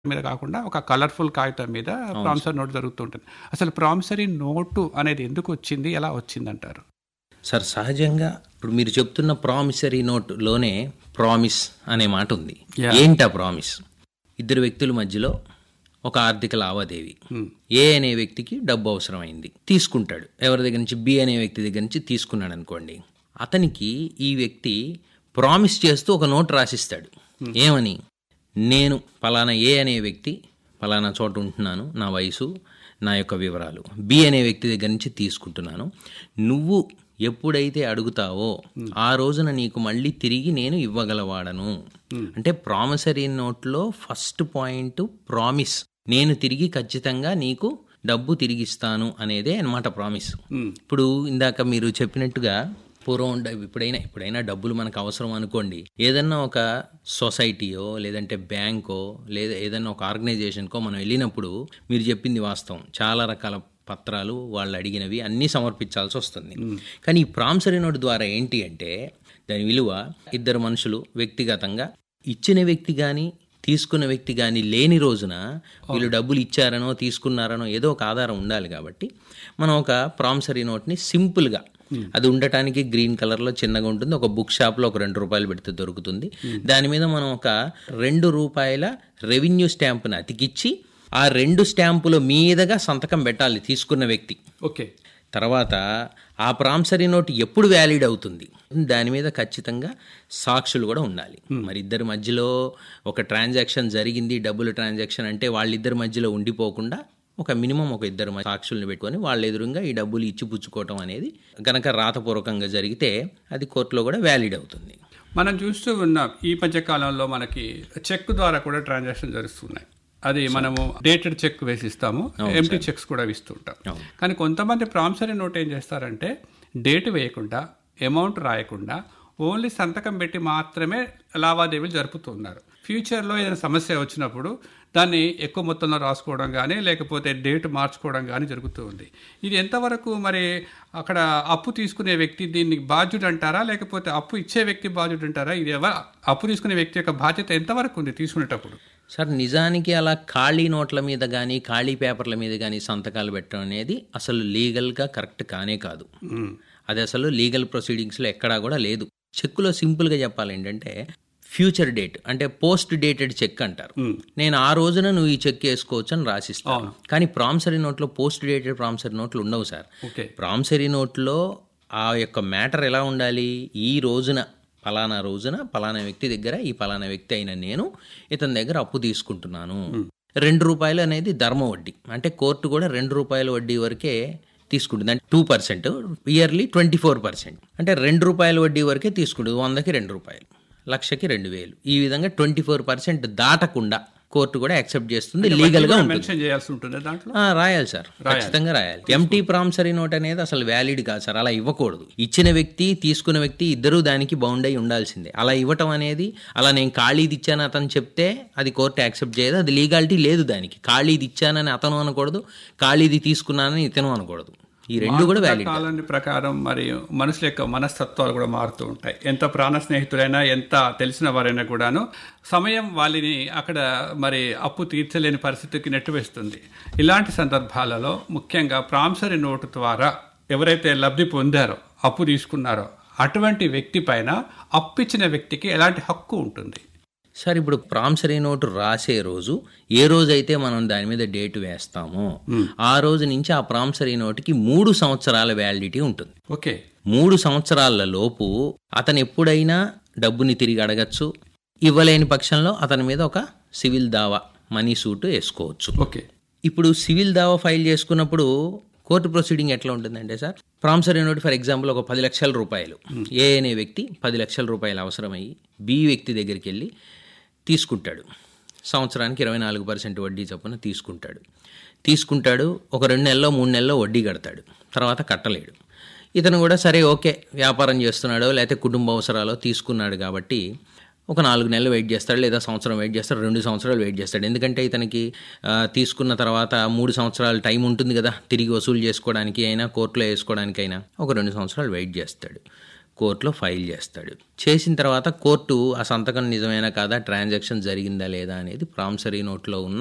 మీద కాకుండా ఒక కలర్ఫుల్ కాగితం మీద ప్రామిసరీ నోట్ జరుగుతుంటుంది అసలు ప్రామిసరీ నోటు అనేది ఎందుకు వచ్చింది ఎలా వచ్చింది అంటారు సార్ సహజంగా ఇప్పుడు మీరు చెప్తున్న ప్రామిసరీ నోట్లోనే ప్రామిస్ అనే మాట ఉంది Yeah. ఏంటా ప్రామిస్ ఇద్దరు వ్యక్తుల మధ్యలో ఒక ఆర్థిక లావాదేవీ ఏ అనే వ్యక్తికి డబ్బు అవసరమైంది తీసుకుంటాడు ఎవరి దగ్గర నుంచి బి అనే వ్యక్తి దగ్గర నుంచి తీసుకున్నాడు అనుకోండి అతనికి ఈ వ్యక్తి ప్రామిస్ చేస్తూ ఒక నోట్ రాసిస్తాడు ఏమని నేను పలానా ఏ అనే వ్యక్తి పలానా చోట ఉంటున్నాను నా వయసు నా యొక్క వివరాలు బి అనే వ్యక్తి దగ్గర నుంచి తీసుకుంటున్నాను నువ్వు ఎప్పుడైతే అడుగుతావో ఆ రోజున నీకు మళ్ళీ తిరిగి నేను ఇవ్వగలవాడను అంటే ప్రామిసరీ నోట్లో ఫస్ట్ పాయింట్ ప్రామిస్ నేను తిరిగి ఖచ్చితంగా నీకు డబ్బు తిరిగిస్తాను అనేదే అన్నమాట ప్రామిస్ ఇప్పుడు ఇందాక మీరు చెప్పినట్టుగా పూర్వం డ- ఇప్పుడైనా ఇప్పుడైనా డబ్బులు మనకు అవసరం అనుకోండి ఏదన్నా ఒక సొసైటీయో లేదంటే బ్యాంకో లేదా ఏదన్నా ఒక ఆర్గనైజేషన్కో మనం వెళ్ళినప్పుడు మీరు చెప్పింది వాస్తవం చాలా రకాల పత్రాలు వాళ్ళు అడిగినవి అన్నీ సమర్పించాల్సి వస్తుంది కానీ ఈ ప్రామిసరీ నోట్ ద్వారా ఏంటి అంటే దాని విలువ ఇద్దరు మనుషులు వ్యక్తిగతంగా ఇచ్చిన వ్యక్తి కానీ తీసుకున్న వ్యక్తి కానీ లేని రోజున వీళ్ళు డబ్బులు ఇచ్చారనో తీసుకున్నారనో ఏదో ఒక ఆధారం ఉండాలి కాబట్టి మనం ఒక ప్రామిసరీ నోట్ని సింపుల్గా అది ఉండటానికి గ్రీన్ కలర్లో చిన్నగా ఉంటుంది ఒక బుక్ షాప్లో ఒక రెండు రూపాయలు పెడితే దొరుకుతుంది దాని మీద మనం ఒక రెండు రూపాయల రెవెన్యూ స్టాంపుని అతికిచ్చి ఆ రెండు స్టాంపుల మీదగా సంతకం పెట్టాలి తీసుకున్న వ్యక్తి ఓకే తర్వాత ఆ ప్రామిసరీ నోట్ ఎప్పుడు వ్యాలిడ్ అవుతుంది దాని మీద ఖచ్చితంగా సాక్షులు కూడా ఉండాలి మరి ఇద్దరి మధ్యలో ఒక ట్రాన్సాక్షన్ జరిగింది డబ్బుల ట్రాన్సాక్షన్ అంటే వాళ్ళిద్దరి మధ్యలో ఉండిపోకుండా ఒక మినిమం ఒక ఇద్దరు మ- సాక్షుల్ని పెట్టుకొని వాళ్ళ ఎదురుగా ఈ డబ్బులు ఇచ్చి పుచ్చుకోవటం అనేది కనుక రాతపూర్వకంగా జరిగితే అది కోర్టులో కూడా వ్యాలిడ్ అవుతుంది మనం చూస్తూ ఉన్నాం ఈ మధ్య కాలంలో మనకి చెక్ ద్వారా కూడా ట్రాన్సాక్షన్ జరుగుతున్నాయి అది మనము డేటెడ్ చెక్ వేసి ఇస్తాము ఎంటీ చెక్స్ కూడా ఇస్తుంటాం అవును. కానీ కొంతమంది ప్రామిసరీ నోట్ ఏం చేస్తారంటే డేట్ వేయకుండా అమౌంట్ రాయకుండా ఓన్లీ సంతకం పెట్టి మాత్రమే లావాదేవీలు జరుపుతున్నారు ఫ్యూచర్లో ఏదైనా సమస్య వచ్చినప్పుడు దాన్ని ఎక్కువ మొత్తంలో రాసుకోవడం కానీ లేకపోతే డేట్ మార్చుకోవడం కానీ జరుగుతూ ఉంది ఇది ఎంతవరకు మరి అక్కడ అప్పు తీసుకునే వ్యక్తి దీన్ని బాధ్యుడు అంటారా లేకపోతే అప్పు ఇచ్చే వ్యక్తి బాధ్యుడు అంటారా ఇది ఎవరు అప్పు తీసుకునే వ్యక్తి యొక్క బాధ్యత ఎంతవరకు ఉంది తీసుకునేటప్పుడు సార్ నిజానికి అలా ఖాళీ నోట్ల మీద కానీ ఖాళీ పేపర్ల మీద కానీ సంతకాలు పెట్టడం అనేది అసలు లీగల్గా కరెక్ట్ కానే కాదు అది అసలు లీగల్ ప్రొసీడింగ్స్లో ఎక్కడా కూడా లేదు చెక్కులో సింపుల్గా చెప్పాలి ఏంటంటే ఫ్యూచర్ డేట్ అంటే పోస్ట్ డేటెడ్ చెక్ అంటారు నేను ఆ రోజున నువ్వు ఈ చెక్ వేసుకోవచ్చు అని రాసిస్తాను కానీ ప్రామిసరీ నోట్లో పోస్ట్ డేటెడ్ ప్రామిసరీ నోట్లు ఉండవు సార్ ఓకే ప్రామిసరీ నోట్లో ఆ యొక్క మ్యాటర్ ఎలా ఉండాలి ఈ రోజున పలానా రోజున పలానా వ్యక్తి దగ్గర ఈ పలానా వ్యక్తి అయిన నేను ఇతని దగ్గర అప్పు తీసుకుంటున్నాను రెండు రూపాయలు అనేది ధర్మ వడ్డీ అంటే కోర్టు కూడా రెండు రూపాయల వడ్డీ వరకే తీసుకుంటుంది అంటే two percent yearly twenty four percent అంటే రెండు రూపాయల వడ్డీ వరకే తీసుకుంటుంది వందకి రెండు రూపాయలు లక్షకి రెండు వేలు ఈ విధంగా ట్వంటీ ఫోర్ పర్సెంట్ దాటకుండా కోర్టు కూడా యాక్సెప్ట్ చేస్తుంది లీగల్గా ఉంటుంది మెన్షన్ చేయాల్సి ఉంటుంది దాంట్లో ఆ, రాయాలి సార్ ఖచ్చితంగా రాయాలి ఎంటీ ప్రామిసరీ నోట్ అనేది అసలు వ్యాలిడ్ కాదు సార్ అలా ఇవ్వకూడదు ఇచ్చిన వ్యక్తి తీసుకున్న వ్యక్తి ఇద్దరూ దానికి బౌండ్ అయి ఉండాల్సిందే అలా ఇవ్వటం అనేది అలా నేను ఖాళీది ఇచ్చాను అతను చెప్తే అది కోర్టు యాక్సెప్ట్ చేయదు అది లీగాలిటీ లేదు దానికి ఖాళీది ఇచ్చానని అతను అనకూడదు ఖాళీది తీసుకున్నానని ఇతను అనకూడదు ఈ రెండు కూడా వ్యాలిడ్ కాలాన్ని ప్రకారం మరి మనుషుల యొక్క మనస్తత్వాలు కూడా మారుతూ ఉంటాయి ఎంత ప్రాణ స్నేహితులైనా ఎంత తెలిసిన వారైనా కూడాను సమయం వాళ్ళని అక్కడ మరి అప్పు తీర్చలేని పరిస్థితికి నెట్టివేస్తుంది ఇలాంటి సందర్భాలలో ముఖ్యంగా ప్రామిసరీ నోటు ద్వారా ఎవరైతే లబ్ధి పొందారో అప్పు తీసుకున్నారో అటువంటి వ్యక్తి పైన అప్పిచ్చిన వ్యక్తికి ఎలాంటి హక్కు ఉంటుంది సార్ ఇప్పుడు ప్రామిసరీ నోటు రాసే రోజు ఏ రోజైతే మనం దాని మీద డేట్ వేస్తామో ఆ రోజు నుంచి ఆ ప్రామిసరీ నోటుకి మూడు సంవత్సరాల వ్యాలిడిటీ ఉంటుంది ఓకే మూడు సంవత్సరాల లోపు అతను ఎప్పుడైనా డబ్బుని తిరిగి అడగచ్చు ఇవ్వలేని పక్షంలో అతని మీద ఒక సివిల్ దావా మనీ సూట్ వేసుకోవచ్చు ఓకే ఇప్పుడు సివిల్ దావా ఫైల్ చేసుకున్నప్పుడు కోర్టు ప్రొసీడింగ్ ఎట్లా ఉంటుందంటే sir promissory note for example ఒక పది లక్షల రూపాయలు ఏ అనే వ్యక్తి పది లక్షల రూపాయలు అవసరమయ్యి బి వ్యక్తి దగ్గరికి వెళ్ళి తీసుకుంటాడు సంవత్సరానికి ఇరవై నాలుగు పర్సెంట్ వడ్డీ చొప్పున తీసుకుంటాడు తీసుకుంటాడు ఒక రెండు నెలల్లో మూడు నెలల్లో వడ్డీ కడతాడు తర్వాత కట్టలేడు ఇతను కూడా సరే ఓకే వ్యాపారం చేస్తున్నాడో లేకపోతే కుటుంబ అవసరాలో తీసుకున్నాడు కాబట్టి ఒక నాలుగు నెలలు వెయిట్ చేస్తాడు లేదా సంవత్సరం వెయిట్ చేస్తాడు రెండు సంవత్సరాలు వెయిట్ చేస్తాడు ఎందుకంటే ఇతనికి ఆ, తీసుకున్న తర్వాత మూడు సంవత్సరాలు టైం ఉంటుంది కదా తిరిగి వసూలు చేసుకోవడానికి అయినా కోర్టులో వేసుకోవడానికైనా ఒక రెండు సంవత్సరాలు వెయిట్ చేస్తాడు కోర్టులో ఫైల్ చేస్తాడు చేసిన తర్వాత కోర్టు ఆ సంతకం నిజమేనా కాదా ట్రాన్సాక్షన్ జరిగిందా లేదా అనేది ప్రామిసరీ నోట్లో ఉన్న